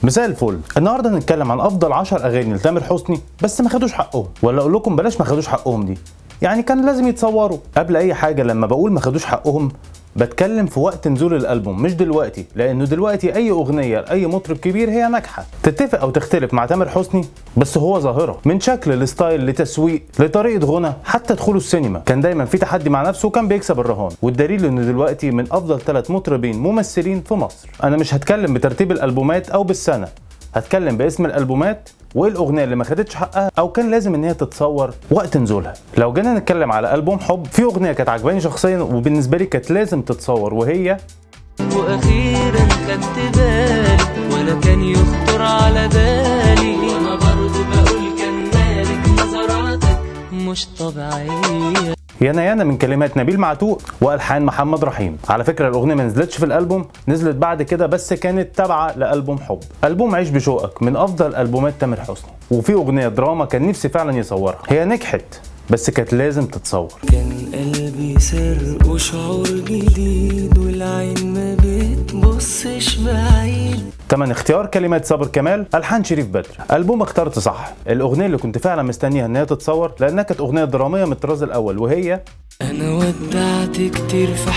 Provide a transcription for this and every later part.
مساء الفل النهارده هنتكلم عن افضل 10 اغاني لتامر حسني بس ما خدوش حقهم ولا اقول لكم بلاش ما خدوش حقهم دي يعني كان لازم يتصوروا قبل اي حاجه لما بقول ما خدوش حقهم بتكلم في وقت نزول الالبوم مش دلوقتي لانه دلوقتي اي اغنيه لاي مطرب كبير هي ناجحه تتفق او تختلف مع تامر حسني بس هو ظاهره من شكل لستايل لتسويق لطريقه غنى حتى دخوله السينما كان دايما في تحدي مع نفسه وكان بيكسب الرهان والدليل انه دلوقتي من افضل ثلاث مطربين ممثلين في مصر انا مش هتكلم بترتيب الالبومات او بالسنه هتكلم باسم الالبومات وايه الاغنيه اللي ما خدتش حقها او كان لازم ان هي تتصور وقت نزولها لو جينا نتكلم على البوم حب في اغنيه كانت عجباني شخصيا وبالنسبه لي كانت لازم تتصور وهي واخيرا خدت بالي ولا كان يخطر على بالي وانا برضه بقول كان مالك نظراتك مش طبيعيه يانا يانا من كلمات نبيل معتوق والحان محمد رحيم على فكره الاغنيه ما نزلتش في الالبوم نزلت بعد كده بس كانت تابعه لالبوم حب البوم عيش بشوقك من افضل البومات تامر حسني وفي اغنيه دراما كان نفسي فعلا يصورها هي نجحت بس كانت لازم تتصور كان قلبي سر وشعور جديد والعين ما بتبصش بعيد تمن اختيار كلمات صابر كمال الحان شريف بدر البوم اخترت صح الاغنيه اللي كنت فعلا مستنيها ان هي تتصور لانها كانت اغنيه دراميه من الطراز الاول وهي انا ودعت كتير في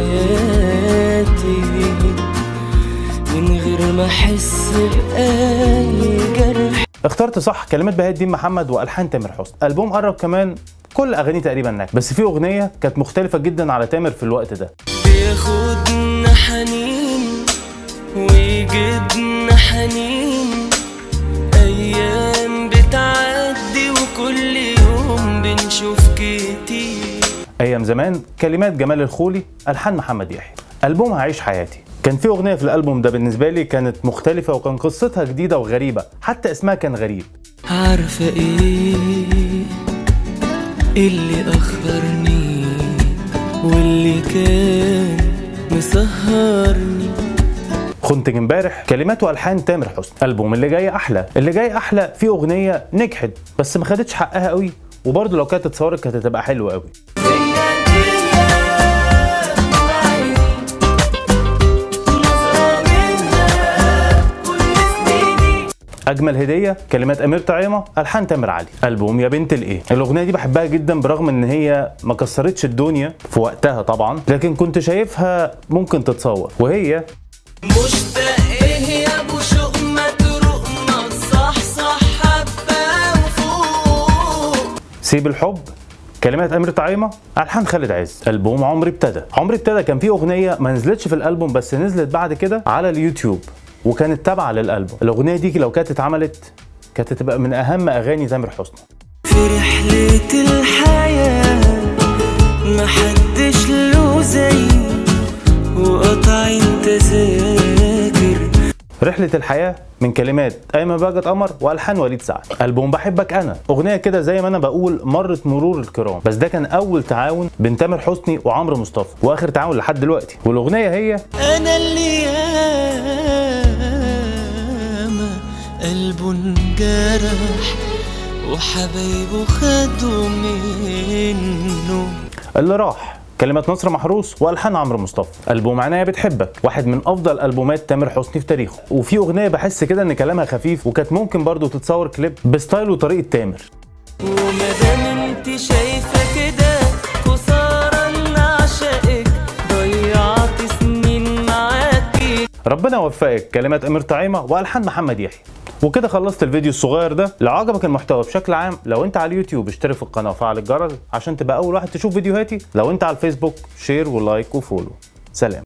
حياتي من غير ما احس باي جرح اخترت صح كلمات بهاء الدين محمد والحان تامر حسني البوم قرب كمان كل اغانيه تقريبا ناجحه بس في اغنيه كانت مختلفه جدا على تامر في الوقت ده بياخدنا حنين ويجيبنا حنين ايام بتعدي وكل يوم بنشوف كتير ايام زمان كلمات جمال الخولي الحان محمد يحيى البوم هعيش حياتي كان في اغنيه في الالبوم ده بالنسبه لي كانت مختلفه وكان قصتها جديده وغريبه حتى اسمها كان غريب عارفة ايه اللي اخرني واللي كان مسهرني خنتج امبارح كلمات والحان تامر حسني البوم اللي جاي احلى اللي جاي احلى في اغنيه نجحت بس ما خدتش حقها قوي وبرضه لو كانت اتصورت كانت هتبقى حلوه قوي اجمل هديه كلمات امير طعيمه الحان تامر علي البوم يا بنت الايه الاغنيه دي بحبها جدا برغم ان هي ما كسرتش الدنيا في وقتها طبعا لكن كنت شايفها ممكن تتصور وهي مشتاق ايه يا ابو شوق ما تروق ما تصحصح حبه وفوق سيب الحب كلمات امير طعيمه الحان خالد عز البوم عمري ابتدى عمري ابتدى كان فيه اغنيه ما نزلتش في الالبوم بس نزلت بعد كده على اليوتيوب وكانت تابعه للالبوم الاغنيه دي لو كانت اتعملت كانت هتبقى من اهم اغاني تامر حسني في رحلة الحياة محدش له زي وقطع تذاكر رحلة الحياة من كلمات أيمن بهجت قمر وألحان وليد سعد ألبوم بحبك أنا أغنية كده زي ما أنا بقول مرت مرور الكرام بس ده كان أول تعاون بين تامر حسني وعمرو مصطفى وآخر تعاون لحد دلوقتي والأغنية هي انا اللي ياما قلبه انجرح وحبايبه خدوا منه اللي راح كلمات نصر محروس والحان عمرو مصطفى البوم عناية بتحبك واحد من افضل البومات تامر حسني في تاريخه وفي اغنيه بحس كده ان كلامها خفيف وكانت ممكن برضو تتصور كليب بستايل وطريقه تامر ومادام انت شايفه كده خساره ان اعشقك ضيعت سنين معاكي ربنا يوفقك كلمات امير طعيمه والحان محمد يحيى وكده خلصت الفيديو الصغير ده لو عجبك المحتوى بشكل عام لو انت على اليوتيوب اشترك في القناه وفعل الجرس عشان تبقى اول واحد تشوف فيديوهاتي لو انت على الفيسبوك شير ولايك وفولو سلام